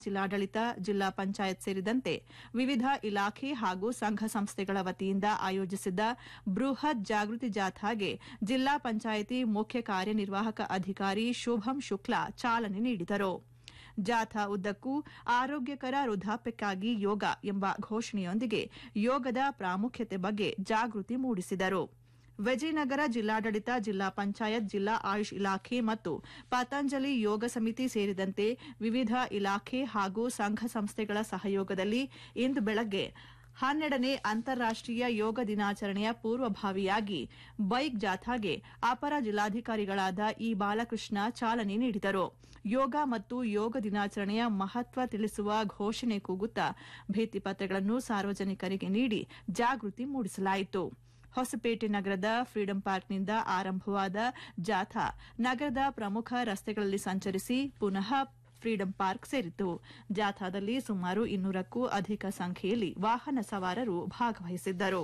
ಜಿಲ್ಲಾಡಳಿತ ಜಿಲ್ಲಾ ಪಂಚಾಯತ್ ಸೇರಿದಂತೆ ವಿವಿಧ ಇಲಾಖೆ ಹಾಗೂ ಸಂಘ ಸಂಸ್ಥೆಗಳ ವತಿಯಿಂದ ಆಯೋಜಿಸಿದ್ದ ಬೃಹತ್ ಜಾಗೃತಿ ಜಾಥಾಗೆ ಜಿಲ್ಲಾ ಪಂಚಾಯಿತಿ ಮುಖ್ಯ ಕಾರ್ಯನಿರ್ವಾಹಕ ಅಧಿಕಾರಿ ಶುಭಂ ಶುಕ್ಲಾ ಚಾಲನೆ ನೀಡಿದರು ಜಾಥಾ ಉದ್ದಕ್ಕೂ ಆರೋಗ್ಯಕರ ವೃದ್ಧಾಪ್ಯಕ್ಕಾಗಿ ಯೋಗ ಎಂಬ ಘೋಷಣೆಯೊಂದಿಗೆ ಯೋಗದ ಪ್ರಾಮುಖ್ಯತೆ ಬಗ್ಗೆ ಜಾಗೃತಿ ಮೂಡಿಸಿದರು ವಿಜಯನಗರ ಜಿಲ್ಲಾಡಳಿತ ಜಿಲ್ಲಾ ಪಂಚಾಯತ್ ಜಿಲ್ಲಾ ಆಯುಷ್ ಇಲಾಖೆ ಮತ್ತು ಪತಂಜಲಿ ಯೋಗ ಸಮಿತಿ ಸೇರಿದಂತೆ ವಿವಿಧ ಇಲಾಖೆ ಹಾಗೂ ಸಂಘ ಸಂಸ್ಥೆಗಳ ಸಹಯೋಗದಲ್ಲಿ ಇಂದು ಬೆಳಗ್ಗೆ ಹನ್ನೆರಡನೇ ಅಂತಾರಾಷ್ಟೀಯ ಯೋಗ ದಿನಾಚರಣೆಯ ಪೂರ್ವಭಾವಿಯಾಗಿ ಬೈಕ್ ಜಾಥಾಗೆ ಅಪರ ಜಿಲ್ಲಾಧಿಕಾರಿಗಳಾದ ಇ ಬಾಲಕೃಷ್ಣ ಚಾಲನೆ ನೀಡಿದರು ಯೋಗ ಮತ್ತು ಯೋಗ ದಿನಾಚರಣೆಯ ಮಹತ್ವ ತಿಳಿಸುವ ಘೋಷಣೆ ಕೂಗುತ್ತಾ ಭಿತ್ತಿಪತ್ರಗಳನ್ನು ಸಾರ್ವಜನಿಕರಿಗೆ ನೀಡಿ ಜಾಗೃತಿ ಮೂಡಿಸಲಾಯಿತು ಹೊಸಪೇಟೆ ನಗರದ ಫ್ರೀಡಂ ಪಾರ್ಕ್ನಿಂದ ಆರಂಭವಾದ ಜಾಥಾ ನಗರದ ಪ್ರಮುಖ ರಸ್ತೆಗಳಲ್ಲಿ ಸಂಚರಿಸಿ ಪುನಃ ಫ್ರೀಡಂ ಪಾರ್ಕ್ ಸೇರಿತು ಜಾಥಾದಲ್ಲಿ ಸುಮಾರು ಇನ್ನೂರಕ್ಕೂ ಅಧಿಕ ಸಂಖ್ಯೆಯಲ್ಲಿ ವಾಹನ ಸವಾರರು ಭಾಗವಹಿಸಿದ್ದರು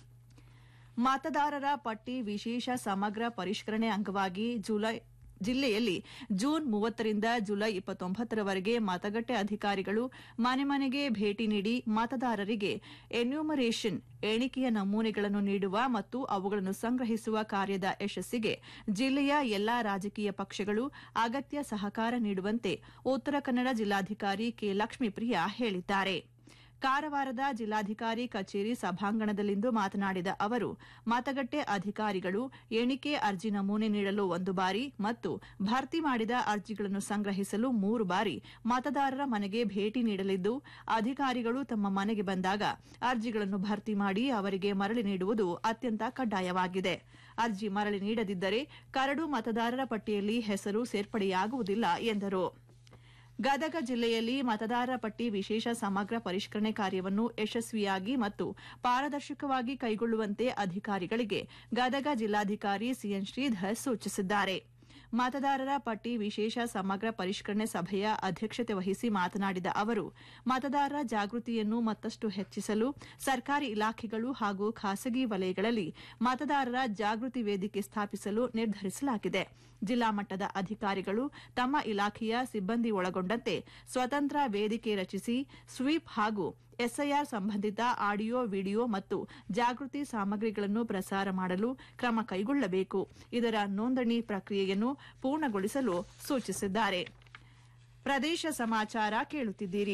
ಮತದಾರರ ಪಟ್ಟಿ ವಿಶೇಷ ಸಮಗ್ರ ಪರಿಷ್ಕರಣೆ ಅಂಗವಾಗಿ ಜುಲೈ ಜಿಲ್ಲೆಯಲ್ಲಿ ಜೂನ್ ಮೂವತ್ತರಿಂದ ಜುಲೈ ಇಪ್ಪತ್ತೊಂಬತ್ತರವರೆಗೆ ಮತಗಟ್ಟೆ ಅಧಿಕಾರಿಗಳು ಮನೆ ಮನೆಗೆ ಭೇಟಿ ನೀಡಿ ಮತದಾರರಿಗೆ ಎನ್ಯೂಮರೇಷನ್ ಎಣಿಕೆಯ ನಮೂನೆಗಳನ್ನು ನೀಡುವ ಮತ್ತು ಅವುಗಳನ್ನು ಸಂಗ್ರಹಿಸುವ ಕಾರ್ಯದ ಯಶಸ್ಸಿಗೆ ಜಿಲ್ಲೆಯ ಎಲ್ಲಾ ರಾಜಕೀಯ ಪಕ್ಷಗಳು ಅಗತ್ಯ ಸಹಕಾರ ನೀಡುವಂತೆ ಉತ್ತರ ಕನ್ನಡ ಜಿಲ್ಲಾಧಿಕಾರಿ ಕೆ ಲಕ್ಷ್ಮೀಪ್ರಿಯಾ ಹೇಳಿದ್ದಾರೆ ಕಾರವಾರದ ಜಿಲ್ಲಾಧಿಕಾರಿ ಕಚೇರಿ ಸಭಾಂಗಣದಲ್ಲಿಂದು ಮಾತನಾಡಿದ ಅವರು ಮತಗಟ್ಟೆ ಅಧಿಕಾರಿಗಳು ಎಣಿಕೆ ಅರ್ಜಿ ನಮೂನೆ ನೀಡಲು ಒಂದು ಬಾರಿ ಮತ್ತು ಭರ್ತಿ ಮಾಡಿದ ಅರ್ಜಿಗಳನ್ನು ಸಂಗ್ರಹಿಸಲು ಮೂರು ಬಾರಿ ಮತದಾರರ ಮನೆಗೆ ಭೇಟಿ ನೀಡಲಿದ್ದು ಅಧಿಕಾರಿಗಳು ತಮ್ಮ ಮನೆಗೆ ಬಂದಾಗ ಅರ್ಜಿಗಳನ್ನು ಭರ್ತಿ ಮಾಡಿ ಅವರಿಗೆ ಮರಳಿ ನೀಡುವುದು ಅತ್ಯಂತ ಕಡ್ಡಾಯವಾಗಿದೆ ಅರ್ಜಿ ಮರಳಿ ನೀಡದಿದ್ದರೆ ಕರಡು ಮತದಾರರ ಪಟ್ಟಿಯಲ್ಲಿ ಹೆಸರು ಸೇರ್ಪಡೆಯಾಗುವುದಿಲ್ಲ ಎಂದರು ಗದಗ ಜಿಲ್ಲೆಯಲ್ಲಿ ಮತದಾರರ ಪಟ್ಟಿ ವಿಶೇಷ ಸಮಗ್ರ ಪರಿಷ್ಕರಣೆ ಕಾರ್ಯವನ್ನು ಯಶಸ್ವಿಯಾಗಿ ಮತ್ತು ಪಾರದರ್ಶಕವಾಗಿ ಕೈಗೊಳ್ಳುವಂತೆ ಅಧಿಕಾರಿಗಳಿಗೆ ಗದಗ ಜಿಲ್ಲಾಧಿಕಾರಿ ಸಿಎನ್ ಶ್ರೀಧರ್ ಸೂಚಿಸಿದ್ದಾರೆ ಮತದಾರರ ಪಟ್ಟಿ ವಿಶೇಷ ಸಮಗ್ರ ಪರಿಷ್ಕರಣೆ ಸಭೆಯ ಅಧ್ಯಕ್ಷತೆ ವಹಿಸಿ ಮಾತನಾಡಿದ ಅವರು ಮತದಾರರ ಜಾಗೃತಿಯನ್ನು ಮತ್ತಷ್ಟು ಹೆಚ್ಚಿಸಲು ಸರ್ಕಾರಿ ಇಲಾಖೆಗಳು ಹಾಗೂ ಖಾಸಗಿ ವಲಯಗಳಲ್ಲಿ ಮತದಾರರ ಜಾಗೃತಿ ವೇದಿಕೆ ಸ್ಥಾಪಿಸಲು ನಿರ್ಧರಿಸಲಾಗಿದೆ ಜಿಲ್ಲಾ ಮಟ್ಟದ ಅಧಿಕಾರಿಗಳು ತಮ್ಮ ಇಲಾಖೆಯ ಸಿಬ್ಬಂದಿ ಒಳಗೊಂಡಂತೆ ಸ್ವತಂತ್ರ ವೇದಿಕೆ ರಚಿಸಿ ಸ್ವೀಪ್ ಹಾಗೂ ಎಸ್ಐಆರ್ ಸಂಬಂಧಿತ ಆಡಿಯೋ ವಿಡಿಯೋ ಮತ್ತು ಜಾಗೃತಿ ಸಾಮಗ್ರಿಗಳನ್ನು ಪ್ರಸಾರ ಮಾಡಲು ಕ್ರಮ ಕೈಗೊಳ್ಳಬೇಕು ಇದರ ನೋಂದಣಿ ಪ್ರಕ್ರಿಯೆಯನ್ನು ಪೂರ್ಣಗೊಳಿಸಲು ಸೂಚಿಸಿದ್ದಾರೆ ಪ್ರದೇಶ ಸಮಾಚಾರ ಕೇಳುತ್ತಿದ್ದೀರಿ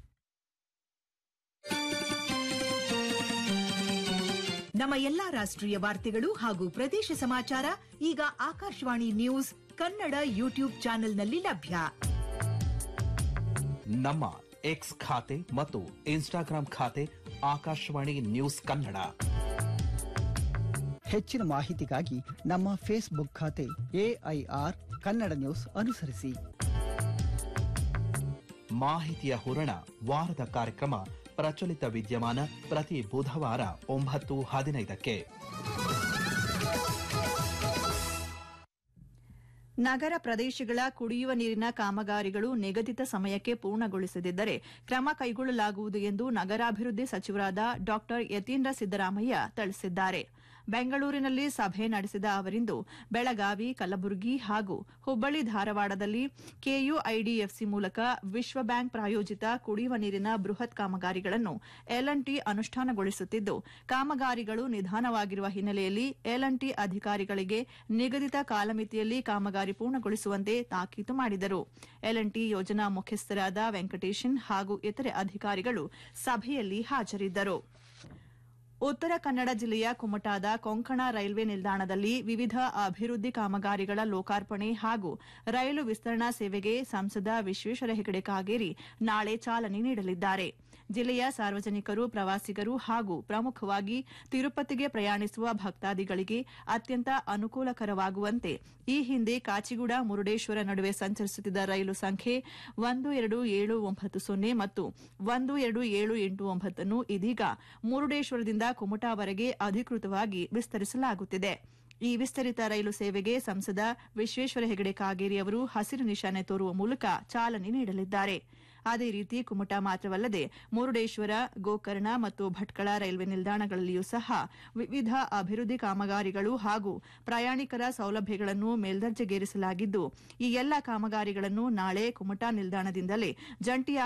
ನಮ್ಮ ಎಲ್ಲಾ ರಾಷ್ಟ್ರೀಯ ವಾರ್ತೆಗಳು ಹಾಗೂ ಪ್ರದೇಶ ಸಮಾಚಾರ ಈಗ ಆಕಾಶವಾಣಿ ನ್ಯೂಸ್ ಕನ್ನಡ ಯೂಟ್ಯೂಬ್ ಚಾನೆಲ್ನಲ್ಲಿ ಲಭ್ಯ ನಮ್ಮ ಎಕ್ಸ್ ಖಾತೆ ಮತ್ತು ಇನ್ಸ್ಟಾಗ್ರಾಂ ಖಾತೆ ಆಕಾಶವಾಣಿ ನ್ಯೂಸ್ ಕನ್ನಡ ಹೆಚ್ಚಿನ ಮಾಹಿತಿಗಾಗಿ ನಮ್ಮ ಫೇಸ್ಬುಕ್ ಖಾತೆ ಎಐಆರ್ ಕನ್ನಡ ನ್ಯೂಸ್ ಅನುಸರಿಸಿ ಮಾಹಿತಿಯ ಹೂರಣ ವಾರದ ಕಾರ್ಯಕ್ರಮ ಪ್ರಚಲಿತ ವಿದ್ಯಮಾನ ಪ್ರತಿ ಬುಧವಾರ ಒಂಬತ್ತು ಹದಿನೈದಕ್ಕೆ ನಗರ ಪ್ರದೇಶಗಳ ಕುಡಿಯುವ ನೀರಿನ ಕಾಮಗಾರಿಗಳು ನಿಗದಿತ ಸಮಯಕ್ಕೆ ಪೂರ್ಣಗೊಳಿಸದಿದ್ದರೆ ಕ್ರಮ ಕೈಗೊಳ್ಳಲಾಗುವುದು ಎಂದು ನಗರಾಭಿವೃದ್ಧಿ ಸಚಿವರಾದ ಡಾ ಯತೀಂದ್ರ ಸಿದ್ದರಾಮಯ್ಯ ತಿಳಿಸಿದ್ದಾರೆ ಬೆಂಗಳೂರಿನಲ್ಲಿ ಸಭೆ ನಡೆಸಿದ ಅವರಿಂದು ಬೆಳಗಾವಿ ಕಲಬುರಗಿ ಹಾಗೂ ಹುಬ್ಬಳ್ಳಿ ಧಾರವಾಡದಲ್ಲಿ ಕೆಯುಐಡಿಎಫ್ಸಿ ಮೂಲಕ ವಿಶ್ವ ಬ್ಯಾಂಕ್ ಪ್ರಾಯೋಜಿತ ಕುಡಿಯುವ ನೀರಿನ ಬೃಹತ್ ಕಾಮಗಾರಿಗಳನ್ನು ಎಲ್ಎನ್ಟಿ ಅನುಷ್ಠಾನಗೊಳಿಸುತ್ತಿದ್ದು ಕಾಮಗಾರಿಗಳು ನಿಧಾನವಾಗಿರುವ ಹಿನ್ನೆಲೆಯಲ್ಲಿ ಎಲ್ಎನ್ಟಿ ಅಧಿಕಾರಿಗಳಿಗೆ ನಿಗದಿತ ಕಾಲಮಿತಿಯಲ್ಲಿ ಕಾಮಗಾರಿ ಪೂರ್ಣಗೊಳಿಸುವಂತೆ ತಾಕೀತು ಮಾಡಿದರು ಎಲ್ಎನ್ಟಿ ಯೋಜನಾ ಮುಖ್ಯಸ್ಥರಾದ ವೆಂಕಟೇಶನ್ ಹಾಗೂ ಇತರೆ ಅಧಿಕಾರಿಗಳು ಸಭೆಯಲ್ಲಿ ಹಾಜರಿದ್ದರು ಉತ್ತರ ಕನ್ನಡ ಜಿಲ್ಲೆಯ ಕುಮಟಾದ ಕೊಂಕಣ ರೈಲ್ವೆ ನಿಲ್ದಾಣದಲ್ಲಿ ವಿವಿಧ ಅಭಿವೃದ್ಧಿ ಕಾಮಗಾರಿಗಳ ಲೋಕಾರ್ಪಣೆ ಹಾಗೂ ರೈಲು ವಿಸ್ತರಣಾ ಸೇವೆಗೆ ಸಂಸದ ವಿಶ್ವೇಶ್ವರ ಹೆಗಡೆ ಕಾಗೇರಿ ನಾಳೆ ಚಾಲನೆ ನೀಡಲಿದ್ದಾರೆ ಜಿಲ್ಲೆಯ ಸಾರ್ವಜನಿಕರು ಪ್ರವಾಸಿಗರು ಹಾಗೂ ಪ್ರಮುಖವಾಗಿ ತಿರುಪತಿಗೆ ಪ್ರಯಾಣಿಸುವ ಭಕ್ತಾದಿಗಳಿಗೆ ಅತ್ಯಂತ ಅನುಕೂಲಕರವಾಗುವಂತೆ ಈ ಹಿಂದೆ ಕಾಚಿಗುಡ ಮುರುಡೇಶ್ವರ ನಡುವೆ ಸಂಚರಿಸುತ್ತಿದ್ದ ರೈಲು ಸಂಖ್ಯೆ ಒಂದು ಎರಡು ಏಳು ಒಂಬತ್ತು ಸೊನ್ನೆ ಮತ್ತು ಒಂದು ಎರಡು ಏಳು ಎಂಟು ಒಂಬತ್ತನ್ನು ಇದೀಗ ಮುರುಡೇಶ್ವರದಿಂದ ಕುಮಟಾವರೆಗೆ ಅಧಿಕೃತವಾಗಿ ವಿಸ್ತರಿಸಲಾಗುತ್ತಿದೆ ಈ ವಿಸ್ತರಿತ ರೈಲು ಸೇವೆಗೆ ಸಂಸದ ವಿಶ್ವೇಶ್ವರ ಹೆಗಡೆ ಕಾಗೇರಿ ಅವರು ಹಸಿರು ನಿಶಾನೆ ತೋರುವ ಮೂಲಕ ಚಾಲನೆ ನೀಡಲಿದ್ದಾರೆ ಅದೇ ರೀತಿ ಕುಮಟಾ ಮಾತ್ರವಲ್ಲದೆ ಮುರುಡೇಶ್ವರ ಗೋಕರ್ಣ ಮತ್ತು ಭಟ್ಕಳ ರೈಲ್ವೆ ನಿಲ್ದಾಣಗಳಲ್ಲಿಯೂ ಸಹ ವಿವಿಧ ಅಭಿವೃದ್ಧಿ ಕಾಮಗಾರಿಗಳು ಹಾಗೂ ಪ್ರಯಾಣಿಕರ ಸೌಲಭ್ಯಗಳನ್ನು ಮೇಲ್ದರ್ಜೆಗೇರಿಸಲಾಗಿದ್ದು ಈ ಎಲ್ಲ ಕಾಮಗಾರಿಗಳನ್ನು ನಾಳೆ ಕುಮಟಾ ನಿಲ್ದಾಣದಿಂದಲೇ ಜಂಟಿಯಾಗಿ